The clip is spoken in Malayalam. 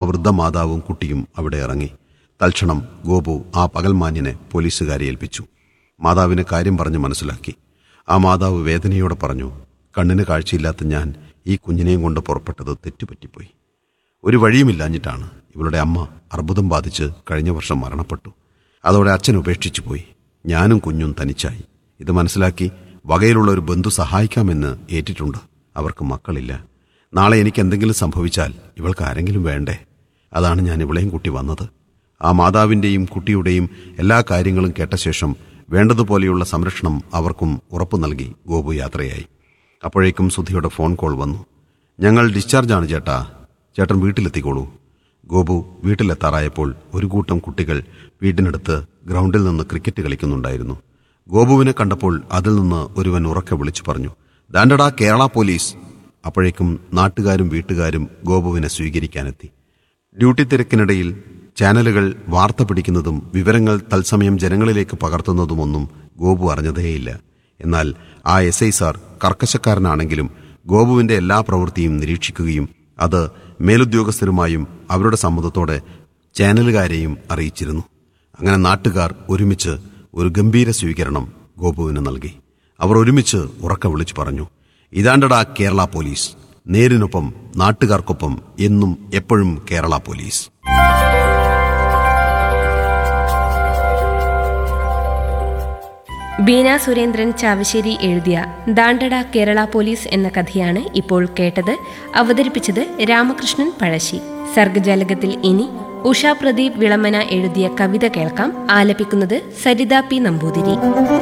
വൃദ്ധ മാതാവും കുട്ടിയും അവിടെ ഇറങ്ങി തൽക്ഷണം ഗോപു ആ പകൽമാന്യനെ പോലീസുകാരെ ഏൽപ്പിച്ചു മാതാവിന് കാര്യം പറഞ്ഞ് മനസ്സിലാക്കി ആ മാതാവ് വേദനയോടെ പറഞ്ഞു കണ്ണിന് കാഴ്ചയില്ലാത്ത ഞാൻ ഈ കുഞ്ഞിനെയും കൊണ്ട് പുറപ്പെട്ടത് തെറ്റുപറ്റിപ്പോയി ഒരു വഴിയുമില്ലാഞ്ഞിട്ടാണ് ഇവളുടെ അമ്മ അർബുദം ബാധിച്ച് കഴിഞ്ഞ വർഷം മരണപ്പെട്ടു അതോടെ അച്ഛൻ ഉപേക്ഷിച്ചു പോയി ഞാനും കുഞ്ഞും തനിച്ചായി ഇത് മനസ്സിലാക്കി വകയിലുള്ള ഒരു ബന്ധു സഹായിക്കാമെന്ന് ഏറ്റിട്ടുണ്ട് അവർക്ക് മക്കളില്ല നാളെ എനിക്ക് എന്തെങ്കിലും സംഭവിച്ചാൽ ഇവൾക്ക് ആരെങ്കിലും വേണ്ടേ അതാണ് ഞാൻ ഇവളെയും കൂട്ടി വന്നത് ആ മാതാവിൻ്റെയും കുട്ടിയുടെയും എല്ലാ കാര്യങ്ങളും കേട്ട ശേഷം വേണ്ടതുപോലെയുള്ള സംരക്ഷണം അവർക്കും ഉറപ്പു നൽകി ഗോപു യാത്രയായി അപ്പോഴേക്കും സുധിയുടെ ഫോൺ കോൾ വന്നു ഞങ്ങൾ ഡിസ്ചാർജാണ് ചേട്ടാ ചേട്ടൻ വീട്ടിലെത്തിക്കോളൂ ഗോപു വീട്ടിലെത്താറായപ്പോൾ ഒരു കൂട്ടം കുട്ടികൾ വീട്ടിനടുത്ത് ഗ്രൗണ്ടിൽ നിന്ന് ക്രിക്കറ്റ് കളിക്കുന്നുണ്ടായിരുന്നു ഗോപുവിനെ കണ്ടപ്പോൾ അതിൽ നിന്ന് ഒരുവൻ ഉറക്കെ വിളിച്ചു പറഞ്ഞു ദാണ്ടടാ കേരള പോലീസ് അപ്പോഴേക്കും നാട്ടുകാരും വീട്ടുകാരും ഗോപുവിനെ സ്വീകരിക്കാനെത്തി ഡ്യൂട്ടി തിരക്കിനിടയിൽ ചാനലുകൾ വാർത്ത പിടിക്കുന്നതും വിവരങ്ങൾ തത്സമയം ജനങ്ങളിലേക്ക് പകർത്തുന്നതുമൊന്നും ഗോപു അറിഞ്ഞതേയില്ല എന്നാൽ ആ എസ് ഐ സാർ കർക്കശക്കാരനാണെങ്കിലും ഗോപുവിന്റെ എല്ലാ പ്രവൃത്തിയും നിരീക്ഷിക്കുകയും അത് മേലുദ്യോഗസ്ഥരുമായും അവരുടെ സമ്മതത്തോടെ ചാനലുകാരെയും അറിയിച്ചിരുന്നു അങ്ങനെ നാട്ടുകാർ ഒരുമിച്ച് ഒരു ഗംഭീര സ്വീകരണം ഗോപുവിന് നൽകി അവർ ഒരുമിച്ച് ഉറക്ക വിളിച്ചു പറഞ്ഞു ഇതാണ്ടടാ കേരള പോലീസ് നേരിനൊപ്പം നാട്ടുകാർക്കൊപ്പം എന്നും എപ്പോഴും കേരള പോലീസ് ബീന സുരേന്ദ്രൻ ചാവശ്ശേരി എഴുതിയ ദാണ്ടട കേരള പോലീസ് എന്ന കഥയാണ് ഇപ്പോൾ കേട്ടത് അവതരിപ്പിച്ചത് രാമകൃഷ്ണൻ പഴശ്ശി സർഗജാലകത്തിൽ ഇനി ഉഷാ പ്രദീപ് വിളമന എഴുതിയ കവിത കേൾക്കാം ആലപിക്കുന്നത് സരിത പി നമ്പൂതിരി